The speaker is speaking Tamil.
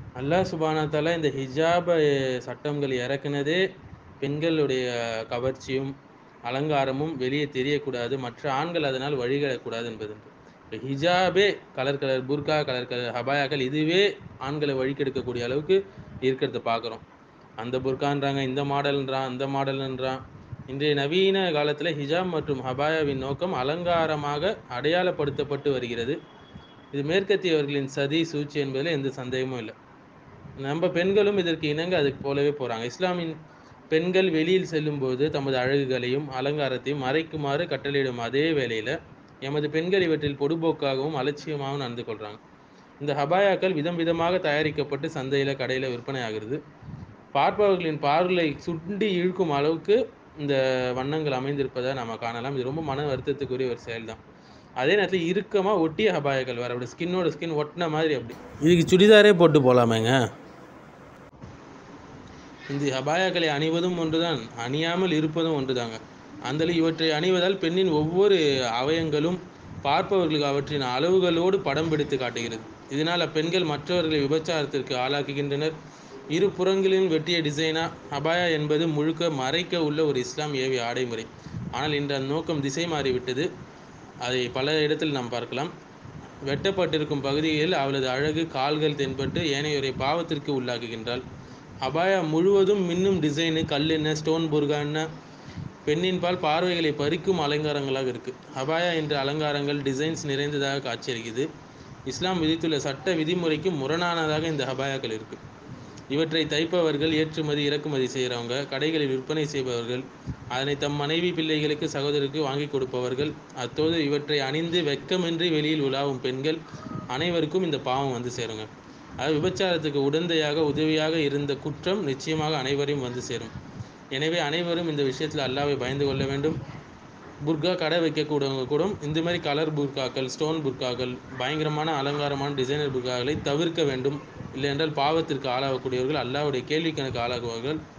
அல்லாஹ் சுப்ஹானஹு வ தஆலா இந்த ஹிஜாப சட்டங்கள் இறக்குனதே பெண்களுடைய கவர்ச்சியும், அலங்காரமும் வெளியே தெரியக்கூடாது. மற்ற ஆண்கள் அதனால் வழிகெடக்கூடாது என்பது. இப்ப ஹிஜாபே கலர் கலர் புர்கா, கலர் கலர் ஹபாயாக்கள் இதுவே ஆண்கள வழிகெடுக்கக்கூடிய அளவுக்கு இருக்கிறத பார்க்குறோம். அந்த புர்கான்றாங்க, இந்த மாடல்ன்றான், அந்த மாடல்ன்றான். இன்றைய நவீன காலத்தில ஹிஜாப் மற்றும் ஹபாயாவின் நோக்கம் அலங்காரமாக அடையாளப்படுத்தப்பட்டு வருகிறது. இது மேற்கத்தியவர்களின் சதி, சூழ்ச்சி என்பதில எந்த சந்தேகமும் இல்ல. நம்ப பெண்களும் இதற்கு இணங்க அதுக்கு போலவே போறாங்க. இஸ்லாமின் பெண்கள் வெளியில் செல்லும்போது தமது அழகுகளையும், அலங்காரத்தையும் மறைக்குமாறு கட்டளையிடும் அதே வேளையில, எமது பெண்கள் இவற்றில் பொடுபோக்காகவும், அலட்சியமாகவும் நடந்து கொள்றாங்க. இந்த ஹபாயாக்கள் விதம் விதமாக தயாரிக்கப்பட்டு சந்தையில, கடையில விற்பனை ஆகிறது. பார்ப்பவர்களின் பார்வையை சுண்டி இழுக்கும் அளவுக்கு இந்த வண்ணங்கள் அமைந்திருப்பதை நாம காணலாம். இது ரொம்ப மன வருத்தத்துக்குரிய ஒரு செயல் தான். அதே நேரத்தில இறுக்கமா ஒட்டிய ஹபாயாக்கள் வேற. அப்படி ஸ்கின்னோட ஸ்கின் ஒட்டுன மாதிரி அப்படி. இதுக்கு சுடிதாரே போட்டு போலாமேங்க. இந்த ஹபாயாக்களை அணிவதும் ஒன்றுதான், அணியாமல் இருப்பதும் ஒன்றுதாங்க. அந்தளவு இவற்றை அணிவதால் பெண்ணின் ஒவ்வொரு அவயங்களும் பார்ப்பவர்களுக்கு அவற்றின் அளவுகளோடு படம் பிடித்து காட்டுகிறது. இதனால் அப்பெண்கள் மற்றவர்களை விபச்சாரத்திற்கு ஆளாக்குகின்றனர். இரு புறங்களிலும் வெட்டிய டிசைனா ஹபாயா என்பது முழுக்க மறைக்க உள்ள ஒரு இஸ்லாம் ஏவிய ஆடை முறை. ஆனால் இன்று அந்த நோக்கம் திசை மாறிவிட்டது. அதை பல இடத்தில் நாம் பார்க்கலாம். வெட்டப்பட்டிருக்கும் பகுதிகளில் அவளது அழகு, கால்கள் தென்பட்டு ஏனையோரை பாவத்திற்கு உள்ளாக்குகின்றாள். ஹபாயா முழுவதும் மின்னும் டிசைனு, கல்லெண்ண, ஸ்டோன் புர்கான்னு பெண்ணின்பால் பார்வைகளை பறிக்கும் அலங்காரங்களாக இருக்கு. ஹபாயா இன்று அலங்காரங்கள், டிசைன்ஸ் நிறைந்ததாக காட்சியளிக்குது. இஸ்லாம் விதித்துள்ள சட்ட விதிமுறைக்கு முரணானதாக இந்த ஹபாயாக்கள் இருக்கு. இவற்றை தைப்பவர்கள், ஏற்றுமதி, இறக்குமதி செய்றவங்க, கடைகளில் விற்பனை செய்பவர்கள், அதனை தம் மனைவி, பிள்ளைகளுக்கு, சகோதரருக்கு வாங்கிக் கொடுப்பவர்கள், அத்தோடு இவற்றை அணிந்து வெட்கமின்றி வெளியில் உலாவும் பெண்கள் அனைவருக்கும் இந்த பாவம் வந்து சேருங்க. அதாவது விபச்சாரத்துக்கு உடந்தையாக, உதவியாக இருந்த குற்றம் நிச்சயமாக அனைவரையும் வந்து சேரும். எனவே அனைவரும் இந்த விஷயத்தில அல்லாஹ்வை பயந்து கொள்ள வேண்டும். புர்கா கடை வைக்கக்கூடியவங்க கூட இந்த மாரி கலர் புர்காக்கள், ஸ்டோன் புர்காக்கள், பயங்கரமான அலங்காரமான டிசைனர் புர்காக்களை தவிர்க்க வேண்டும். இல்லையென்றால் பாவத்திற்கு ஆளாகக்கூடியவர்கள், அல்லாஹ்வுடைய கேள்விக் கணக்கு ஆளாகுவார்கள்.